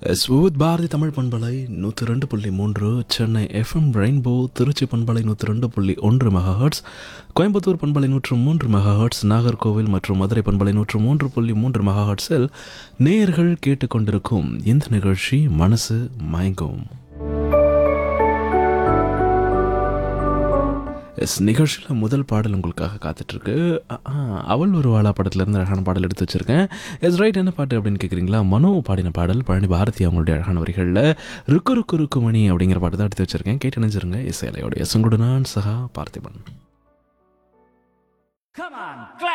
ஸ்வூத் பாரதி தமிழ் பண்பலை நூற்றி ரெண்டு புள்ளி மூன்று சென்னை எஃப்எம் ரெயின்போ திருச்சி பண்பலை நூற்றி ரெண்டு புள்ளி ஒன்று மெகாஹர்ட்ஸ் கோயம்புத்தூர் பண்பலை நூற்று மூன்று மெகாஹர்ட்ஸ் நாகர்கோவில் மற்றும் மதுரை பண்பலை நூற்று மூன்று புள்ளி மூன்று மெகாஹர்ட்ஸில் நேயர்கள் கேட்டுக்கொண்டிருக்கும் இந்த நிகழ்ச்சி மனசு மயங்கும் எஸ் நிகழ்ச்சியில் முதல் பாடல் உங்களுக்காக காத்துட்ருக்கு அவள் ஒரு வாழா படத்துலேருந்து அழகான பாடல் எடுத்து வச்சுருக்கேன் எஸ் ரைட் என்ன பாட்டு அப்படின்னு கேட்குறீங்களா மனோ பாடின பாடல் பழனி பாரதி அவங்களுடைய அழகான வரிகளில் ருக்கு ருக்கு ருக்கு மணி அப்படிங்கிற பாட்டு தான் எடுத்து வச்சுருக்கேன் கேட்டு நினைச்சிருங்க இசையலையோடைய எஸ் உங்களோட நான் சகா பார்த்திபன் Come on, clap.